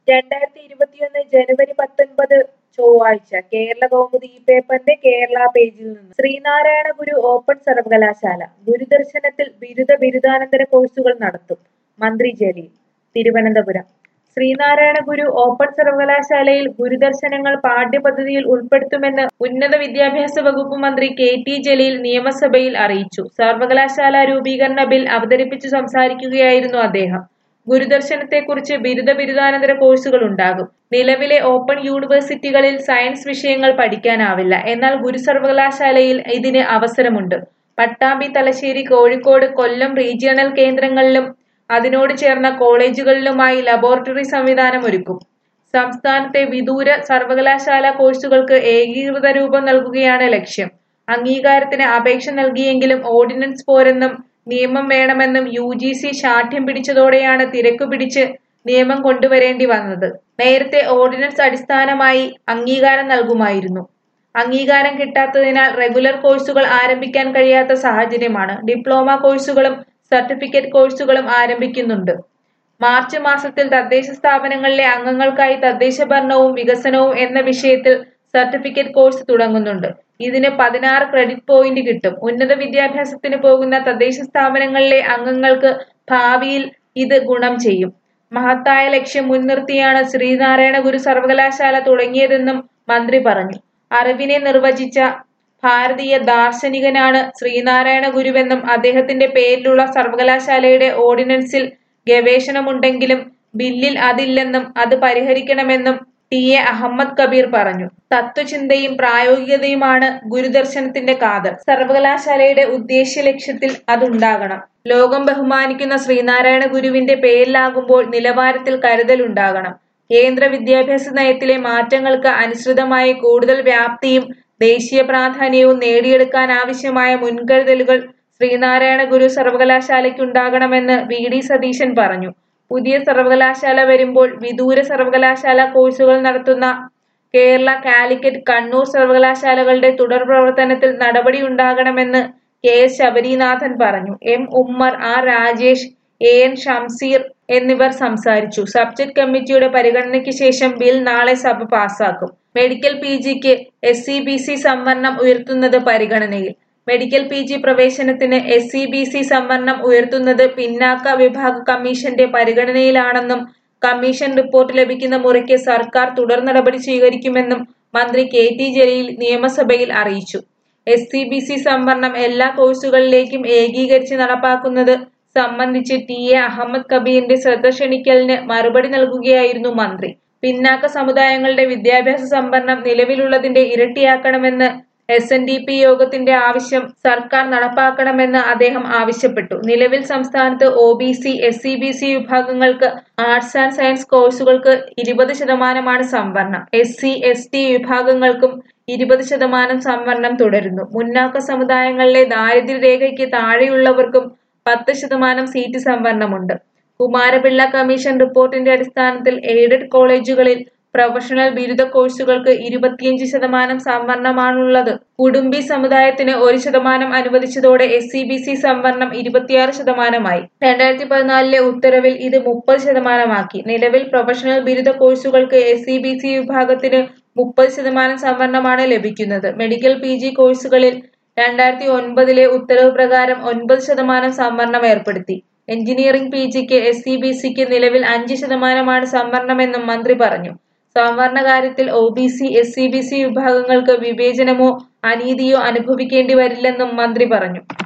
രണ്ടായിരത്തി ഇരുപത്തിയൊന്ന് ജനുവരി പത്തൊൻപത് ചൊവ്വാഴ്ച കേരള കൗമുദി ഈ പേപ്പറിന്റെ കേരള പേജിൽ നിന്ന് ശ്രീനാരായണ ഗുരു ഓപ്പൺ സർവകലാശാല ഗുരുദർശനത്തിൽ ബിരുദ ബിരുദാനന്തര കോഴ്സുകൾ നടത്തും മന്ത്രി ജലീൽ തിരുവനന്തപുരം ശ്രീനാരായണ ഗുരു ഓപ്പൺ സർവകലാശാലയിൽ ഗുരുദർശനങ്ങൾ പാഠ്യപദ്ധതിയിൽ ഉൾപ്പെടുത്തുമെന്ന് ഉന്നത വിദ്യാഭ്യാസ വകുപ്പ് മന്ത്രി കെ ടി ജലീൽ നിയമസഭയിൽ അറിയിച്ചു സർവകലാശാല രൂപീകരണ ബിൽ അവതരിപ്പിച്ചു സംസാരിക്കുകയായിരുന്നു അദ്ദേഹം ഗുരുദർശനത്തെക്കുറിച്ച് ബിരുദ ബിരുദാനന്തര കോഴ്സുകൾ ഉണ്ടാകും നിലവിലെ ഓപ്പൺ യൂണിവേഴ്സിറ്റികളിൽ സയൻസ് വിഷയങ്ങൾ പഠിക്കാനാവില്ല എന്നാൽ ഗുരു സർവകലാശാലയിൽ ഇതിന് അവസരമുണ്ട് പട്ടാമ്പി തലശ്ശേരി കോഴിക്കോട് കൊല്ലം റീജിയണൽ കേന്ദ്രങ്ങളിലും അതിനോട് ചേർന്ന കോളേജുകളിലുമായി ലബോറട്ടറി സംവിധാനം ഒരുക്കും സംസ്ഥാനത്തെ വിദൂര സർവകലാശാല കോഴ്സുകൾക്ക് ഏകീകൃത രൂപം നൽകുകയാണ് ലക്ഷ്യം അംഗീകാരത്തിന് അപേക്ഷ നൽകിയെങ്കിലും ഓർഡിനൻസ് പോരെന്നും നിയമം വേണമെന്നും യു ജി സി ശാഠ്യം പിടിച്ചതോടെയാണ് തിരക്കു പിടിച്ച് നിയമം കൊണ്ടുവരേണ്ടി വന്നത് നേരത്തെ ഓർഡിനൻസ് അടിസ്ഥാനമായി അംഗീകാരം നൽകുമായിരുന്നു അംഗീകാരം കിട്ടാത്തതിനാൽ റെഗുലർ കോഴ്സുകൾ ആരംഭിക്കാൻ കഴിയാത്ത സാഹചര്യമാണ് ഡിപ്ലോമ കോഴ്സുകളും സർട്ടിഫിക്കറ്റ് കോഴ്സുകളും ആരംഭിക്കുന്നുണ്ട് മാർച്ച് മാസത്തിൽ തദ്ദേശ സ്ഥാപനങ്ങളിലെ അംഗങ്ങൾക്കായി തദ്ദേശ ഭരണവും വികസനവും എന്ന വിഷയത്തിൽ സർട്ടിഫിക്കറ്റ് കോഴ്സ് തുടങ്ങുന്നുണ്ട് ഇതിന് പതിനാറ് ക്രെഡിറ്റ് പോയിന്റ് കിട്ടും ഉന്നത വിദ്യാഭ്യാസത്തിന് പോകുന്ന തദ്ദേശ സ്ഥാപനങ്ങളിലെ അംഗങ്ങൾക്ക് ഭാവിയിൽ ഇത് ഗുണം ചെയ്യും മഹത്തായ ലക്ഷ്യം മുൻനിർത്തിയാണ് ശ്രീനാരായണ ഗുരു സർവകലാശാല തുടങ്ങിയതെന്നും മന്ത്രി പറഞ്ഞു അറിവിനെ നിർവചിച്ച ഭാരതീയ ദാർശനികനാണ് ശ്രീനാരായണ ഗുരുവെന്നും അദ്ദേഹത്തിന്റെ പേരിലുള്ള സർവകലാശാലയുടെ ഓർഡിനൻസിൽ ഗവേഷണമുണ്ടെങ്കിലും ബില്ലിൽ അതില്ലെന്നും അത് പരിഹരിക്കണമെന്നും ടി എ അഹമ്മദ് കബീർ പറഞ്ഞു തത്വചിന്തയും പ്രായോഗികതയുമാണ് ഗുരുദർശനത്തിന്റെ കാതൽ സർവകലാശാലയുടെ ഉദ്ദേശ്യ ലക്ഷ്യത്തിൽ അതുണ്ടാകണം ലോകം ബഹുമാനിക്കുന്ന ശ്രീനാരായണ ഗുരുവിന്റെ പേരിലാകുമ്പോൾ നിലവാരത്തിൽ കരുതലുണ്ടാകണം കേന്ദ്ര വിദ്യാഭ്യാസ നയത്തിലെ മാറ്റങ്ങൾക്ക് അനുസൃതമായി കൂടുതൽ വ്യാപ്തിയും ദേശീയ പ്രാധാന്യവും നേടിയെടുക്കാൻ ആവശ്യമായ മുൻകരുതലുകൾ ശ്രീനാരായണ ഗുരു സർവകലാശാലയ്ക്കുണ്ടാകണമെന്ന് വി ഡി സതീശൻ പറഞ്ഞു പുതിയ സർവകലാശാല വരുമ്പോൾ വിദൂര സർവകലാശാല കോഴ്സുകൾ നടത്തുന്ന കേരള കാലിക്കറ്റ് കണ്ണൂർ സർവകലാശാലകളുടെ തുടർ പ്രവർത്തനത്തിൽ നടപടിയുണ്ടാകണമെന്ന് കെ എസ് ശബരിനാഥൻ പറഞ്ഞു M Ummer R Rajesh A N Shamseer എന്നിവർ സംസാരിച്ചു സബ്ജക്ട് കമ്മിറ്റിയുടെ പരിഗണനയ്ക്ക് ശേഷം ബിൽ നാളെ സഭ പാസാക്കും മെഡിക്കൽ പി ജിക്ക് എസ് സി ബി സി സംവരണം ഉയർത്തുന്നത് പരിഗണനയിൽ മെഡിക്കൽ പി ജി പ്രവേശനത്തിന് എസ് സി ബി സി സംവരണം ഉയർത്തുന്നത് പിന്നാക്ക വിഭാഗ കമ്മീഷന്റെ പരിഗണനയിലാണെന്നും കമ്മീഷൻ റിപ്പോർട്ട് ലഭിക്കുന്ന മുറയ്ക്ക് സർക്കാർ തുടർ നടപടി സ്വീകരിക്കുമെന്നും മന്ത്രി കെ ടി ജലീൽ നിയമസഭയിൽ അറിയിച്ചു എസ് സി ബി സി സംവരണം എല്ലാ കോഴ്സുകളിലേക്കും ഏകീകരിച്ച് നടപ്പാക്കുന്നത് സംബന്ധിച്ച് ടി എ അഹമ്മദ് കബീറിന്റെ ശ്രദ്ധ ക്ഷണിക്കലിന് മറുപടി നൽകുകയായിരുന്നു മന്ത്രി പിന്നാക്ക സമുദായങ്ങളുടെ വിദ്യാഭ്യാസ സംവരണം നിലവിലുള്ളതിന്റെ ഇരട്ടിയാക്കണമെന്ന് എസ് എൻ ഡി പി യോഗത്തിന്റെ ആവശ്യം സർക്കാർ നടപ്പാക്കണമെന്ന് അദ്ദേഹം ആവശ്യപ്പെട്ടു നിലവിൽ സംസ്ഥാനത്ത് O B C S C B C വിഭാഗങ്ങൾക്ക് ആർട്സ് ആൻഡ് സയൻസ് കോഴ്സുകൾക്ക് ഇരുപത് ശതമാനമാണ് സംവരണം എസ് സി എസ് ടി വിഭാഗങ്ങൾക്കും ഇരുപത് ശതമാനം സംവരണം തുടരുന്നു മുന്നാക്ക സമുദായങ്ങളിലെ ദാരിദ്ര്യരേഖയ്ക്ക് താഴെയുള്ളവർക്കും പത്ത് ശതമാനം സീറ്റ് സംവരണമുണ്ട് കുമാരപിള്ള കമ്മീഷൻ റിപ്പോർട്ടിന്റെ അടിസ്ഥാനത്തിൽ എയ്ഡഡ് കോളേജുകളിൽ പ്രൊഫഷണൽ ബിരുദ കോഴ്സുകൾക്ക് ഇരുപത്തിയഞ്ച് ശതമാനം സംവരണമാണുള്ളത് കുടുംബി സമുദായത്തിന് ഒരു ശതമാനം അനുവദിച്ചതോടെ എസ് സി ബി സി സംവരണം ഇരുപത്തിയാറ് ശതമാനമായി രണ്ടായിരത്തി പതിനാലിലെ ഉത്തരവിൽ ഇത് മുപ്പത് ശതമാനമാക്കി നിലവിൽ പ്രൊഫഷണൽ ബിരുദ കോഴ്സുകൾക്ക് എസ് സി ബി സി വിഭാഗത്തിന് മുപ്പത് ശതമാനം സംവരണമാണ് ലഭിക്കുന്നത് മെഡിക്കൽ പി ജി കോഴ്സുകളിൽ രണ്ടായിരത്തി ഒൻപതിലെ ഉത്തരവ് പ്രകാരം ഒൻപത് ശതമാനം സംവരണം ഏർപ്പെടുത്തി എഞ്ചിനീയറിംഗ് പി ജിക്ക് എസ് സി ബി സിക്ക് നിലവിൽ അഞ്ച് ശതമാനമാണ് സംവരണമെന്നും മന്ത്രി പറഞ്ഞു സംവരണ കാര്യത്തിൽ O B C S C B C വിഭാഗങ്ങൾക്ക് വിവേചനമോ അനീതിയോ അനുഭവിക്കേണ്ടി വരില്ലെന്നും മന്ത്രി പറഞ്ഞു